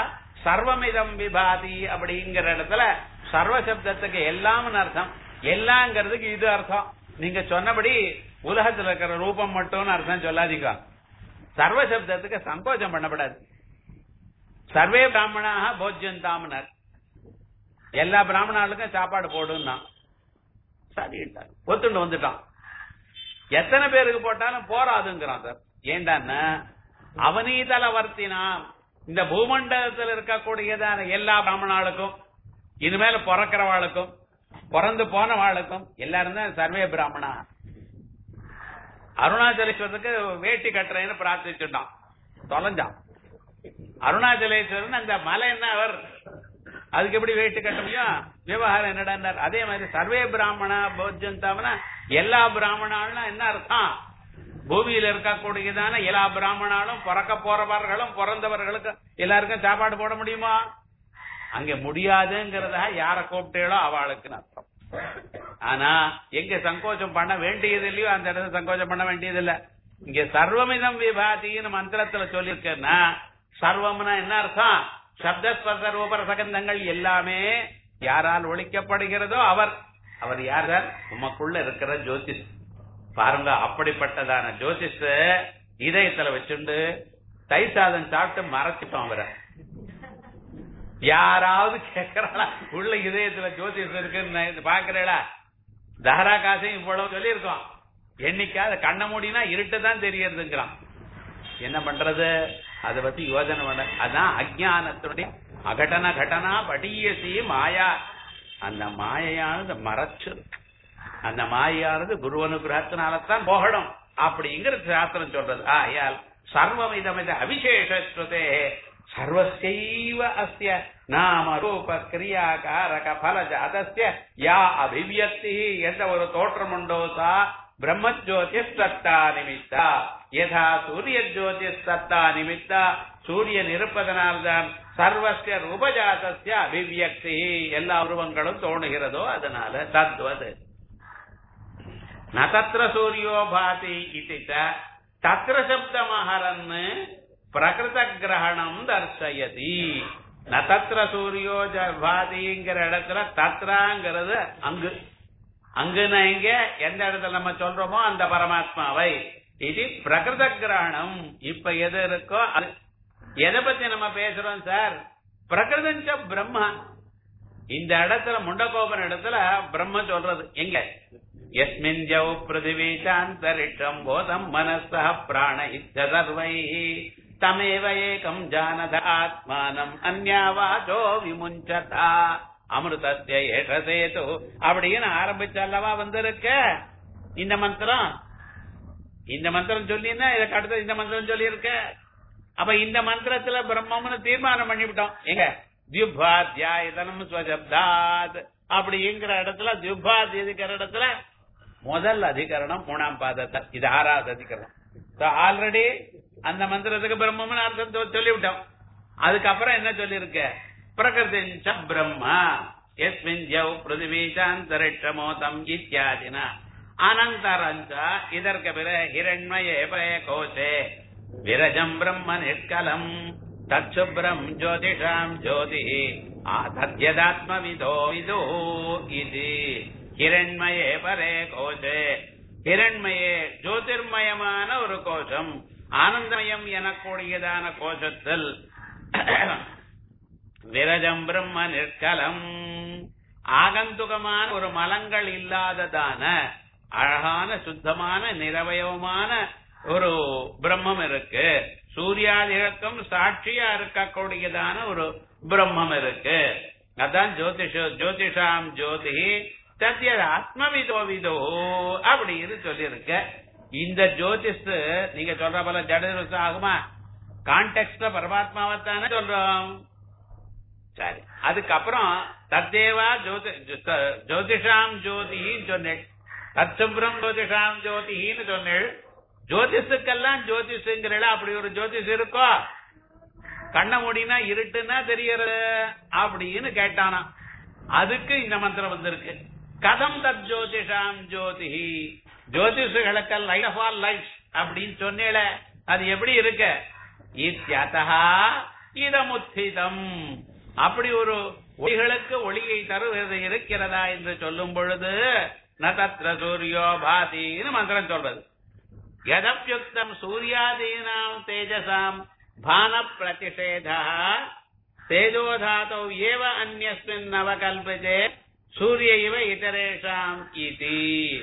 சர்வமிதம் விபாதி அப்படிங்கிற இடத்துல சர்வ சப்தத்துக்கு எல்லாம்னு அர்த்தம் எல்லாங்கிறதுக்கு இது அர்த்தம் நீங்க சொன்னபடி உலகத்துல இருக்கிற ரூபம் மட்டும்னு அர்த்தம் சொல்லாதீங்க சர்வ சப்தத்துக்கு சங்கோச்சம் பண்ணப்படாது சர்வே பிராமணாக போஜ்யந்தாமனர் எல்லா பிராமணர்களுக்கும் சாப்பாடு போடுன்னா சரிட்டார் ஒத்துண்டு வந்துட்டான் எத்தனை பேருக்கு போட்டாலும் போராதுங்கிறான் சார் ஏண்டான்னா அவனீதல வர்த்தினாம் இந்த பூமண்டலத்தில் இருக்கக்கூடியதான எல்லா பிராமணாளுக்கும் இனிமேல பிறக்கிறவாளுக்கும் பிறந்து போனவாளுக்கும் எல்லாரும் தான் சர்வே பிராமணா அருணாச்சலேஸ்வரத்துக்கு வேட்டி கட்டுறேன்னு பிரார்த்திச்சுட்டான் தொலைஞ்சான் அருணாச்சலேஸ்வரன் அந்த மலை என்ன அவர் அதுக்கு எப்படி வேட்டு கட்ட முடியும் விவகாரம் என்னடா அதே மாதிரி சர்வே பிராமணா போஜந்தாமனா எல்லா பிராமணாலும் என்ன அர்த்தம் பூமியில இருக்கக்கூடியதான எல்லா பிராமணாலும் பிறக்க போறவர்களும் பிறந்தவர்களுக்கு எல்லாருக்கும் சாப்பாடு போட முடியுமா அங்க முடியாதுங்கிறதா யார கூப்பிட்டீங்களோ அவளுக்கு அர்த்தம் ஆனா எங்க சங்கோச்சம் பண்ண வேண்டியது இல்லையோ அந்த இடத்துல சங்கோச்சம் பண்ண வேண்டியது இல்ல இங்க சர்வமிதம் விபாதின்னு மந்திரத்துல சொல்லியிருக்கேன்னா சர்வம்னா என்ன அர்த்தம் சப்தஸ்பர்ச ரூபர சகந்தங்கள் எல்லாமே யாரால் ஒழிக்கப்படுகிறதோ அவர் அவர் யார் சார் உமக்குள்ள இருக்கிற ஜோதிஷ் பாருங்க அப்படிப்பட்டதான ஜோதிஷ இதயத்துல வச்சுண்டு தை சாதம் சாப்பிட்டு மறைச்சிட்டோம் அவரை யாராவது கேட்கறாளா உள்ள இதயத்துல ஜோதிஷம் இருக்குன்னு பாக்குறீங்களா தஹரா காசையும் இவ்வளவு சொல்லியிருக்கோம் என்னைக்காவது கண்ண மூடினா இருட்டு தான் தெரியறதுங்கிறான் என்ன பண்றது அதை பத்தி யோசனை பண்ண அதான் அஜானத்துடைய அகடன கடனா படியசி மாயா அந்த மாயையானது மறைச்சு அந்த மாயானது குரு அனுகிரகத்தினால்தான் போகணும் அப்படிங்கிற சாஸ்திரம் சொல்றது ஆயால் சர்வமிதமித அவிசேஷஸ்ருதே சர்வசைவ அஸ்ய நாம ரூப கிரியாகாரக பல ஜாதஸ்ய யா அபிவியக்தி என்ற ஒரு தோற்றம் உண்டோ சா பிரம்மஜோதி சத்தா நிமித்தா யதா சூரிய ஜோதி சத்தா நிமித்தா சூரியன் இருப்பதனால்தான் சர்வசிய ரூபஜாதஸ்ய அபிவியக்தி எல்லா உருவங்களும் தோணுகிறதோ அதனால தத்வது ந தத்திர சூரியோ பாதி இது தத்திர சப்தமஹரன் பிரகிருத கிரகணம் தர்சயதி ந தத்திர சூரியோ பாதிங்கிற இடத்துல தத்ராங்கிறது அங்கு அங்குனா எங்க எந்த இடத்துல நம்ம சொல்றோமோ அந்த பரமாத்மாவை இது பிரகிருத கிரகணம் இப்ப எது இருக்கோ அது எதை பத்தி நம்ம பேசுறோம் சார் பிரகிருதஞ்ச பிரம்மா இந்த இடத்துல முண்டகோபன் இடத்துல பிரம்ம சொல்றது எங்க எஸ்மின் ஜவ் பிருத்திவி சாந்தரிஷம் போதம் மனச பிராண இத்த சர்வை தமேவ ஏகம் ஜானத ஆத்மானம் அந்யாவாச்சோ விமுஞ்சதா அமிர்தத்திய ஏஷசேது அப்படின்னு ஆரம்பிச்சு அல்லவா வந்திருக்க இந்த மந்திரம் இந்த மந்திரம் சொல்லினா இதுக்கு அடுத்து இந்த மந்திரம் சொல்லி இருக்க அப்ப இந்த மந்திரத்துல பிரம்மம்னு தீர்மானம் பண்ணிவிட்டோம் எங்க தியுபாத்தியாயதனம் ஸ்வசப்தாத் அப்படிங்கிற இடத்துல தியுபாத் இருக்கிற இடத்துல முதல் அதிகரணம் மூணாம் பாதத்தை இது ஆறாவது அதிகரணம் ஆல்ரெடி அந்த மந்திரத்துக்கு பிரம்மம்னு அர்த்தம் சொல்லிவிட்டோம் அதுக்கப்புறம் என்ன சொல்லியிருக்க பிரகிருதிஞ்ச பிரம்மா எஸ்மின் ஜவ் பிருத்திவி சாந்தரிஷமோதம் இத்தியாதினா அனந்தரஞ்ச இதற்கு பிற ஹிரண்மயே பய கோஷே விரஜம் பிரம்ம நிஷ்கலம் தச்சுப்ரம் ஜோதிஷாம் ஜோதி ஆதத்யதாத்மவிதோ விதோ இது ஹிரண்மயே பரே கோஷே ஹிரண்மயே ஜோதிர்மயமான ஒரு கோஷம் ஆனந்தமயம் எனக்கூடியதான கோஷத்தில் விரஜம் பிரம்ம நிற்கலம் ஆகந்துகமான ஒரு மலங்கள் இல்லாததான அழகான சுத்தமான நிரவயவமான ஒரு பிரம்மம் இருக்கு சூர்யாதிகளுக்கும் சாட்சியா இருக்கக்கூடியதான ஒரு பிரம்மம் இருக்கு அதான் ஜோதிஷ ஜோதிஷாம் ஜோதி தத்தியது ஆத்மவிதோ விதோ அப்படின்னு சொல்லியிருக்க இந்த ஜோதிஷ் நீங்க சொல்ற போல ஜடதிருஷம் ஆகுமா கான்டெக்ட்ல பரமாத்மாவைத்தானே சொல்றோம் சரி அதுக்கப்புறம் தத்தேவா ஜோதி ஜோதிஷாம் ஜோதின்னு சொன்னேன் தச்சுப்ரம் ஜோதிஷாம் ஜோதின்னு சொன்னேன் ஜோதிஷுக்கெல்லாம் ஜோதிஷுங்கிறல அப்படி ஒரு ஜோதிஷ் இருக்கோ கண்ண மூடினா இருட்டுன்னா தெரியறது அப்படின்னு கேட்டானா அதுக்கு இந்த மந்திரம் வந்திருக்கு கதம் தத் ஜோதிஷாம் ஜோதி ஜோதிஷுகளுக்கு லைட் ஆஃப் ஆல் லைட்ஸ் அப்படின்னு சொன்னேல அது எப்படி இருக்கு இத்தியதா இதமுத்திதம் அப்படி ஒரு ஒளிகளுக்கு ஒளியை தருவது இருக்கிறதா என்று சொல்லும் பொழுது நதத்ர சூரியோ பாதின்னு மந்திரம் சொல்றது யதப்யுக்தம் சூர்யாதீனாம் தேஜசாம் பான பிரதிஷேதா தேஜோதாத்தோ ஏவ அந்யஸ்மின் நவகல்பஜே சூரிய இவ இதரேஷாம் இதி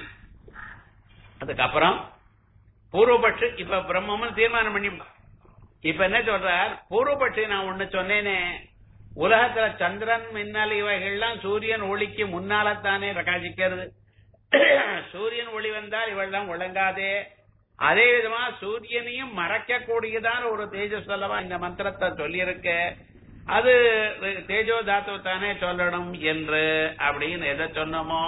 அதுக்கப்புறம் பூர்வபட்சி இப்ப பிரம்மம்னு தீர்மானம் பண்ணி இப்ப என்ன சொல்றார் பூர்வபட்சி நான் ஒண்ணு சொன்னேனே உலகத்துல சந்திரன் மின்னல் இவைகள்லாம் சூரியன் ஒளிக்கு முன்னாலத்தானே பிரகாசிக்கிறது சூரியன் ஒளி வந்தால் இவெல்லாம் ஒழுங்காதே அதே விதமா சூரியனையும் மறைக்கக்கூடியதான ஒரு தேஜஸ் அல்லவா இந்த மந்திரத்தை சொல்லியிருக்க அது தேஜோ தாத்து தானே சொல்லணும் என்று அப்படின்னு எதை சொன்னோமோ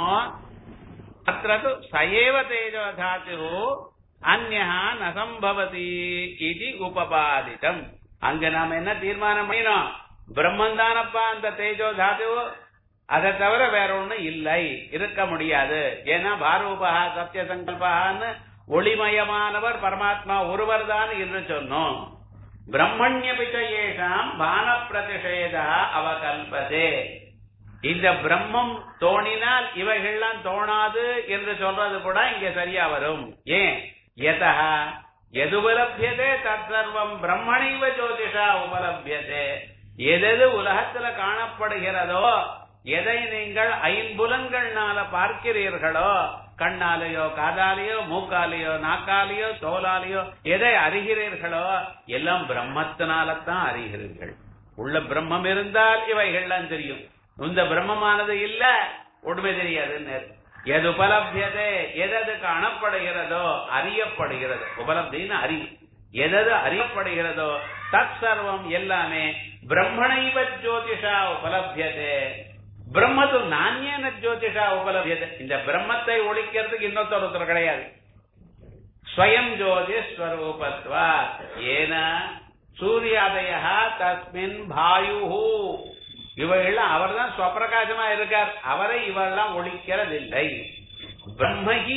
அத்தது சயேவ தேஜோ தாத்து அந்யா நசம்பவதி இது உபபாதிதம் அங்க நாம என்ன தீர்மானம் பண்ணினோம் பிரம்மன் தானப்பா அந்த தேஜோ தாத்து அதை தவிர வேற ஒண்ணும் இல்லை இருக்க முடியாது ஏன்னா பாரூபா சத்திய சங்கல்பான்னு ஒளிமயமானவர் பரமாத்மா ஒருவர் தான் என்று சொன்னோம் பிரம்மண்ய பிச்சயேஷாம் பான பிரதிஷேதா அவகல்பதே இந்த பிரம்மம் தோணினால் இவைகள்லாம் தோணாது என்று சொல்றது கூட இங்க சரியா வரும் ஏன் எதா எது உபலபியதே தற்சர்வம் பிரம்மணிவ ஜோதிஷா உபலபியதே எதெது உலகத்துல காணப்படுகிறதோ எதை நீங்கள் ஐம்புலன்கள்னால பார்க்கிறீர்களோ கண்ணாலேயோ காதாலேயோ மூக்காலேயோ நாக்காலேயோ தோலாலேயோ எதை அறிகிறீர்களோ எல்லாம் பிரம்மத்தினாலத்தான் அறிகிறீர்கள் உள்ள பிரம்மம் இருந்தால் இவைகள்லாம் தெரியும் இந்த பிரம்மமானது இல்ல உண்மை தெரியாதுன்னு எது உபலபியதே எதது காணப்படுகிறதோ அறியப்படுகிறது உபலப்தின்னு அறிவு எதது அறியப்படுகிறதோ தத் சர்வம் எல்லாமே பிரம்மணைவ ஜோதிஷா உபலபியதே பிரம்மத்து நானியன ஜோதிஷா உபலபியது இந்த பிரம்மத்தை ஒழிக்கிறதுக்கு இன்னொருத்தர் ஒருத்தர் கிடையாது ஸ்வயம் ஜோதி ஸ்வரூபத்வா ஏன சூரியாதய தஸ்மின் பாயு இவைகள்லாம் அவர் தான் ஸ்வப்பிரகாசமா இருக்கார் அவரை இவரெல்லாம் ஒழிக்கிறதில்லை பிரம்மகி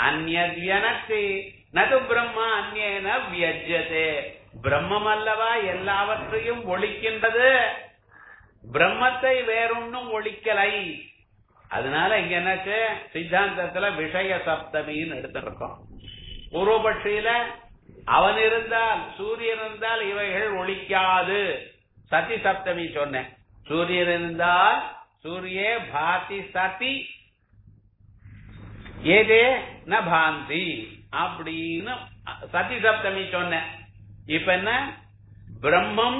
அந்நதி நது பிரம்மா அந்நேன வியஜ்யதே பிரம்மம் அல்லவா எல்லாவற்றையும் ஒழிக்கின்றது பிரம்மத்தை வேறொன்னும் ஒழிக்கலை அதனால இங்க என்னாச்சு சித்தாந்தத்துல விஷய சப்தமின்னு எடுத்திருக்கோம் பூர்வபட்சியில அவன் இருந்தால் சூரியன் இருந்தால் இவைகள் ஒழிக்காது சதி சப்தமி சொன்னேன் சூரியன் இருந்தால் சூரியே பாதி சதி ஏதே ந பாந்தி அப்படின்னு சதி சப்தமி சொன்னேன் இப்ப என்ன பிரம்மம்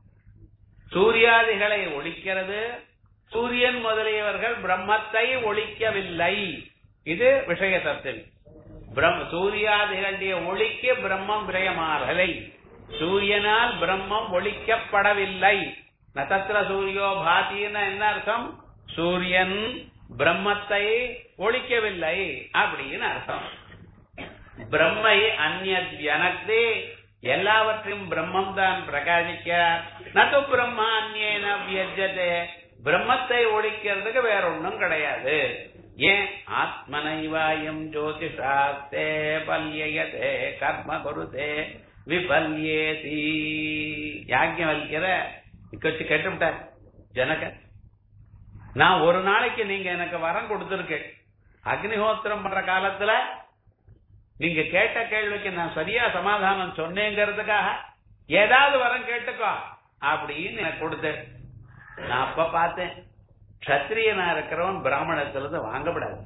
சூரியாதிகளை ஒழிக்கிறது சூரியன் முதலியவர்கள் பிரம்மத்தை ஒழிக்கவில்லை இது விஷய சப்தமி பிரம் சூரியாதிகளுடைய ஒளிக்கு பிரம்மம் விரயமாகலை சூரியனால் பிரம்மம் ஒழிக்கப்படவில்லை நதத்திர சூரியோ பாத்தின்னு என்ன அர்த்தம் சூரியன் பிரம்மத்தை ஒழிக்கவில்லை அப்படின்னு அர்த்தம் பிரம்மை அந்நத் எல்லாவற்றையும் பிரம்மம் தான் பிரகாசிக்க நது பிரம்மா அந்நேன வியஜதே பிரம்மத்தை ஒழிக்கிறதுக்கு வேற ஒண்ணும் கிடையாது ஏன் ஆத்மனைவாயம் ஜோதிஷாஸ்தே பல்யதே கர்ம குருதே விபல்யேதி யாஜ்ஞவல்கிற வச்சு கேட்டுவிட்டார் ஜனக நான் ஒரு நாளைக்கு நீங்க எனக்கு வரம் கொடுத்திருக்கேன் அக்னிஹோத்திரம் பண்ற காலத்துல நீங்க கேட்ட கேள்விக்கு நான் சரியா சமாதானம் சொன்னேங்கிறதுக்காக ஏதாவது வரம் கேட்டுக்கோ அப்படின்னு எனக்கு கொடுத்தேன் நான் அப்ப பார்த்தேன் கத்திரியனா இருக்கிறவன் பிராமணத்துல இருந்து வாங்கப்படாது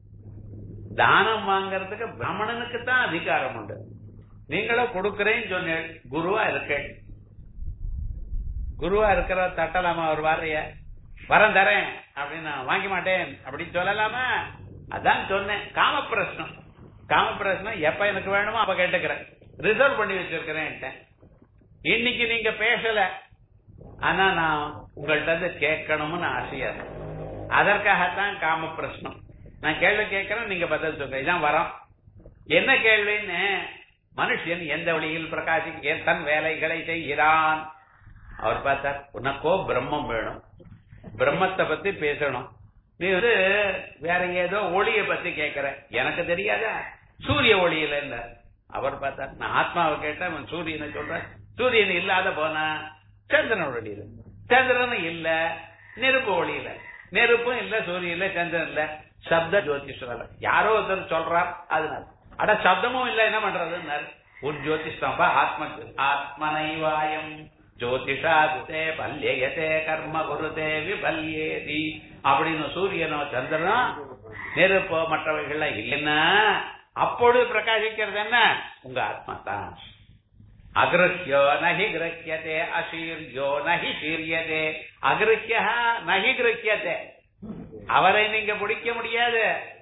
தானம் வாங்கறதுக்கு பிராமணனுக்கு தான் அதிகாரம் உண்டு நீங்களும் கொடுக்கறேன்னு சொன்னேன் குருவா இருக்கேன் குருவா இருக்கிற தட்டலாமா ஒரு வாரைய வரம் தரேன் அப்படின்னு நான் வாங்க மாட்டேன் அப்படின்னு சொல்லலாமா அதான் சொன்னேன் காம பிரശ്னம் காம பிரശ്னம் எப்ப எனக்கு வேணுமோ அப்ப கேட்டுக்கிறேன் ரிசர்வ் பண்ணி வச்சிருக்கிறேன் இன்னைக்கு நீங்க பேசல ஆனா நான் உங்கள்ட்ட இருந்து கேட்கணும்னு ஆசையா இருக்கு அதற்காகத்தான் காம பிரശ്னம் நான் கேள்வி கேட்கிறேன் நீங்க பதில் சொல்லுங்க இதான் வரோம் என்ன கேள்வின்னு மனுஷன் எந்த வழியில் பிரகாசி தன் வேலைகளை செய்கிறான் அவர் பார்த்தார் உனக்கோ பிரம்மம் வேணும் பிரம்மத்தை பத்தி பேசணும் நீ வந்து வேற ஏதோ ஒளிய பத்தி கேட்கிற எனக்கு தெரியாத சூரிய ஒளியில இல்ல அவர் பார்த்தார் நான் ஆத்மாவை கேட்டேன் அவன் சூரியனை சொல்றேன் சூரியன் இல்லாத போனா சந்திரன் ஒளியுது சந்திரன் இல்ல நெருப்பு ஒளியில நெருப்பும் இல்ல சூரியன் இல்ல சந்திரன் இல்ல சப்த ஜோதிஷ்வரர் யாரோ ஒருத்தர் சொல்றார் அதனால அட சப்தமும் இல்ல என்ன பண்றதுன்னாரு உன் ஜோதிஷ்டம்பா ஆத்ம ஆத்மனைவாயம் ஜோதிஷாதுதே பல்யயதே கர்ம குருதே விபல்யேதி அப்படின்னு சூரியனோ சந்திரனோ நெருப்போ மற்றவைகள்ல இல்லைன்னா அப்பொழுது பிரகாசிக்கிறது என்ன உங்க ஆத்மா தான் அகிருஹ்யோ நகி கிரஹ்யதே அசீர்யோ நகி சீரியதே அகிருஹ்ய நகி கிரஹ்யதே அவரை நீங்க பிடிக்க முடியாது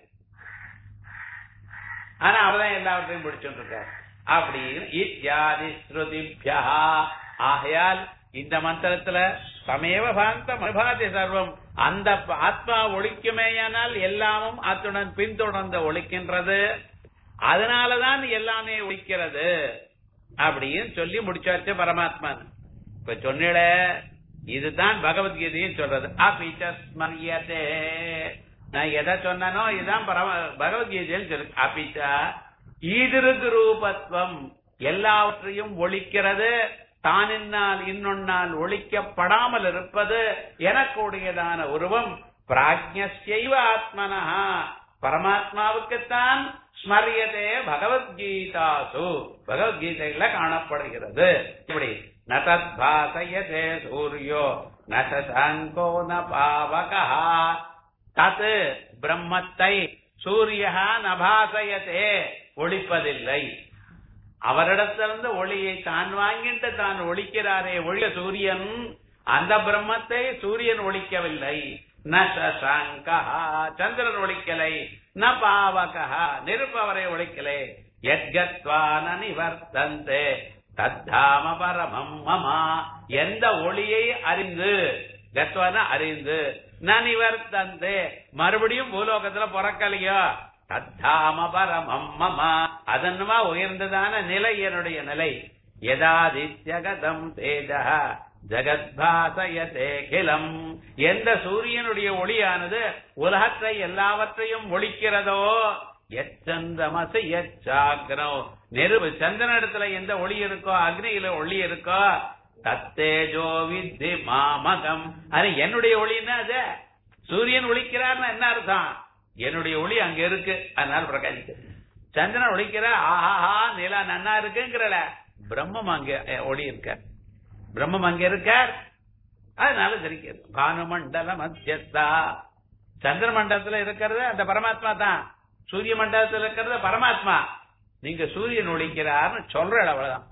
ஆனா அவர்தான் எல்லாவற்றையும் பிடிச்சுட்டு இருக்கார் அப்படின்னு இத்தியாதி ஸ்ருதிபியா ஆகையால் இந்த மந்திரத்துல சமேவ பாந்த மபாதி சர்வம் அந்த ஆத்மா ஒழிக்குமேயானால் எல்லாமும் அத்துடன் பின்தொடர்ந்து ஒழிக்கின்றது அதனாலதான் எல்லாமே ஒழிக்கிறது அப்படின்னு சொல்லி முடிச்சாச்சு பரமாத்மான் இப்ப சொன்னிட இதுதான் பகவத்கீதையும் சொல்றது அபிச்சஸ்மரியதே நான் எதை சொன்னனோ இதுதான் பரம பகவத்கீதையில் சொல்லு அபிச்சா ஈதிருக்கு ரூபத்துவம் எல்லாவற்றையும் ஒழிக்கிறது தானின்னால் இன்னொன்னால் ஒழிக்கப்படாமல் இருப்பது எனக்கூடியதான உருவம் பிராஜ்யசைவ ஆத்மனஹா பரமாத்மாவுக்குத்தான் ஸ்மரியதே பகவத்கீதாசு பகவத்கீதையில காணப்படுகிறது இப்படி நதத் பாசயதே சூரியோ நசங்கோ ந பாவகா தத் பிரம்மத்தை சூரியா நபாசயத்தே ஒழிப்பதில்லை அவரிடத்திலிருந்து ஒளியை தான் வாங்கிட்டு தான் ஒழிக்கிறாரே ஒழிய சூரியன் அந்த பிரம்மத்தை சூரியன் ஒழிக்கவில்லை ந சங்கா சந்திரன் ஒழிக்கலை ந பாவகா நெருப்பவரை ஒழிக்கலை எத்கத்வான நிவர்த்தந்தே தத்தாம பரமம் மமா எந்த ஒளியை அறிந்து கத்வான அறிந்து ந நிவர்த்தந்தே மறுபடியும் பூலோகத்துல பிறக்கலையோ தத்தாம பரமம் மமா அதன்மா உயர்ந்ததான நிலை என்னுடைய நிலை யதாதித்யகதம் தேஜ ஜகத்பாசயதே கிலம் எந்த சூரியனுடைய ஒளியானது உலகத்தை எல்லாவற்றையும் ஒழிக்கிறதோ எச்சந்தமசு எச்சாக்னோ நெருப்பு சந்திரனிடத்துல எந்த ஒளி இருக்கோ அக்னியில ஒளி இருக்கோ தத்தேஜோ வித்தி மாமகம் அது என்னுடைய ஒளின்னா அது சூரியன் ஒளிக்கிறார்னு என்ன அர்த்தம் என்னுடைய ஒளி அங்க இருக்கு அதனால பிரகாசிக்கு சந்திரன் ஒளிக்கிற ஆஹாஹா நிலா நன்னா இருக்குங்கிறல பிரம்மம் அங்க ஒளி இருக்க பிரம்மம் அங்க இருக்கார் அதனால தெரிக்கிறது பானுமண்டல மத்தியஸ்தா சந்திர மண்டலத்துல இருக்கிறது அந்த பரமாத்மா தான் சூரிய மண்டலத்துல இருக்கிறது பரமாத்மா நீங்க சூரியன் ஒழிக்கிறார்னு சொல்ற அவ்வளவுதான்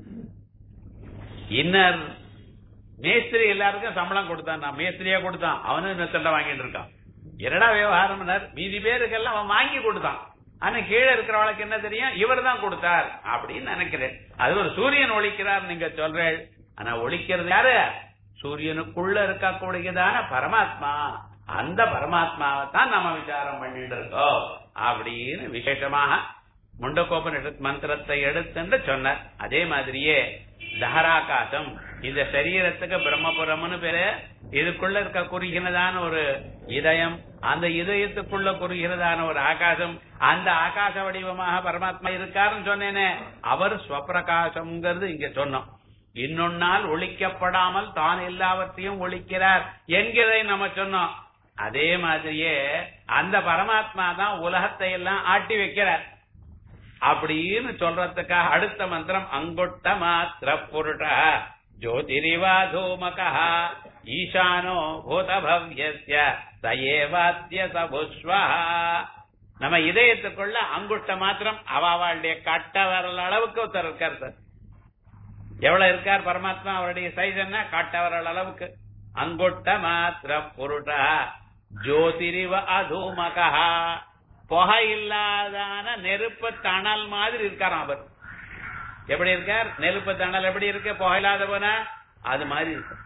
இன்னர் மேஸ்திரி எல்லாருக்கும் சம்பளம் கொடுத்தான் நான் மேஸ்திரியா கொடுத்தான் அவனும் இந்த சண்டை வாங்கிட்டு இருக்கான் என்னடா விவகாரம் மீதி பேருக்கெல்லாம் அவன் வாங்கி கொடுத்தான் ஆனா கீழே இருக்கிறவளுக்கு என்ன தெரியும் இவர் தான் கொடுத்தார் அப்படின்னு நினைக்கிறேன் அது ஒரு சூரியன் ஒழிக்கிறார் நீங்க சொல்றேன் ஆனா ஒழிக்கிறது யாரு சூரியனுக்குள்ள இருக்கக்கூடியதான பரமாத்மா அந்த பரமாத்மாவை தான் நம்ம விசாரம் பண்ணிட்டு இருக்கோம் அப்படின்னு விசேஷமாக முண்டகோபனிஷத் மந்திரத்தை எடுத்துன்னு சொன்னார் அதே மாதிரியே தஹராகாசம் இந்த சரீரத்துக்கு பிரம்மபுரம்னு பேரு இதுக்குள்ள இருக்க குறுகினதான ஒரு இதயம் அந்த இதயத்துக்குள்ள குறுகிறதான ஒரு ஆகாசம் அந்த ஆகாச வடிவமாக பரமாத்மா இருக்காருன்னு சொன்னேனே அவர் ஸ்வப்பிரகாசம்ங்கிறது இங்க சொன்னோம் இன்னொன்னால் ஒழிக்கப்படாமல் தான் எல்லாவற்றையும் ஒழிக்கிறார் என்கிறதை நம்ம சொன்னோம் அதே மாதிரியே அந்த பரமாத்மா தான் உலகத்தை எல்லாம் ஆட்டி வைக்கிறார் அப்படின்னு சொல்றதுக்காக அடுத்த மந்திரம் அங்குட்ட மாத்திர புருஷ ஜோதிரிவா தூமகா ஈசானோ பூதபவ்யஸ்ய சயேவாத்திய சபுஸ்வா நம்ம இதயத்துக்குள்ள அங்குட்ட மாத்திரம் அவாவாளுடைய கட்ட வரல் அளவுக்கு ஒருத்தர் இருக்கார் சார் எவ்வளவு இருக்கார் பரமாத்மா அவருடைய சைஸ் என்ன கட்ட வரல் அளவுக்கு அங்குட்ட மாத்திர புருஷ ஜோதிரிவ அதூமகா புகை இல்லாதான நெருப்பு தணல் மாதிரி இருக்காராம் அவர் எப்படி இருக்கார் நெருப்பு தணல் எப்படி இருக்கு புகை இல்லாத போன அது மாதிரி இருக்கு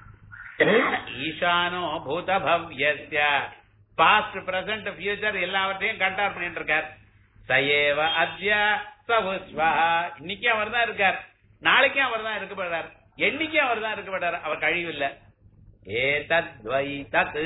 ஈசானோ பூத பவ்யஸ்ய பாஸ்ட் பிரசன்ட் ஃபியூச்சர் எல்லாவற்றையும் கண்டார் பண்ணிட்டு இருக்கார் சயேவ அத்ய சபுஸ்வா இன்னைக்கும் அவர் தான் இருக்கார் நாளைக்கும் அவர் தான் இருக்கப்படுறார் என்னைக்கும் அவர் தான் இருக்கப்படுறார் அவர் கழிவில்ல ஏ தத் வை தத்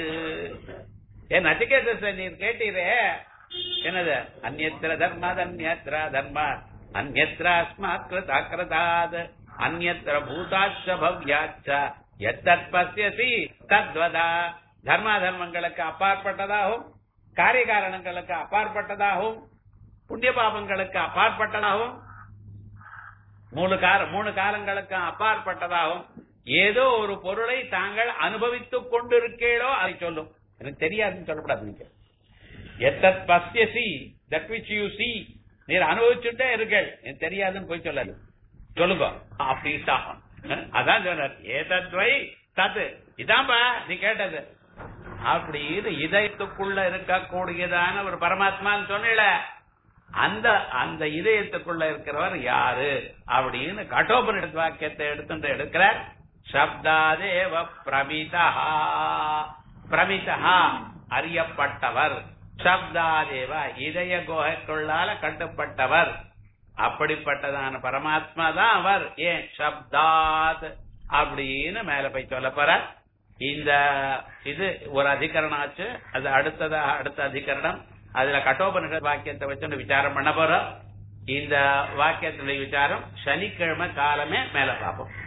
ஏ நச்சிகேத நீர் கேட்டீரே என்னது அந்நத்திர தர்மாத் அந்நத்திர தர்மாத் அந்நத்திர அஸ்மாத் கிருதாத் அந்நத்திர பூதாச்ச பவ்யாச்ச எத்தத் பசியசி தத்வதா தர்மா தர்மங்களுக்கு அப்பாற்பட்டதாகவும் காரிய காரணங்களுக்கு அப்பாற்பட்டதாகவும் புண்ணிய பாபங்களுக்கு அப்பாற்பட்டதாகவும் மூணு கால மூணு காலங்களுக்கு அப்பாற்பட்டதாகவும் ஏதோ ஒரு பொருளை தாங்கள் அனுபவித்துக் கொண்டிருக்கீளோ அதை சொல்லும் எனக்கு தெரியாதுன்னு சொல்லக்கூடாது நீங்க எத்தத் பசியசி தட் விச் யூ சி நீர் அனுபவிச்சுட்டே இருக்கள் எனக்கு தெரியாதுன்னு போய் சொல்லாது சொல்லுங்க அப்படின்ட்டா அதான் சொன்னார் ஏதத்வை தத்து இதான்பா நீ கேட்டது அப்படின்னு இதயத்துக்குள்ள இருக்கக்கூடியதான ஒரு பரமாத்மான்னு சொன்னல அந்த அந்த இதயத்துக்குள்ள இருக்கிறவர் யாரு அப்படின்னு கட்டோபனிஷத் வாக்கியத்தை எடுத்துட்டு எடுக்கிறார் சப்தாதேவ பிரமிதா பிரமிதா அறியப்பட்டவர் சப்தாதேவ இதய குகைக்குள்ளால கட்டுப்பட்டவர் அப்படிப்பட்டதான பரமாத்மா தான் அவர் ஏன் சப்தாத் அப்படின்னு மேல போய் சொல்ல போற இந்த இது ஒரு அதிகரணம் ஆச்சு அது அடுத்ததா அடுத்த அதிகரணம் அதுல கட்டோபனிஷ வாக்கியத்தை வச்சு விசாரம் பண்ண போறோம் இந்த வாக்கியத்தினுடைய விசாரம் சனிக்கிழமை காலமே மேல பார்ப்போம்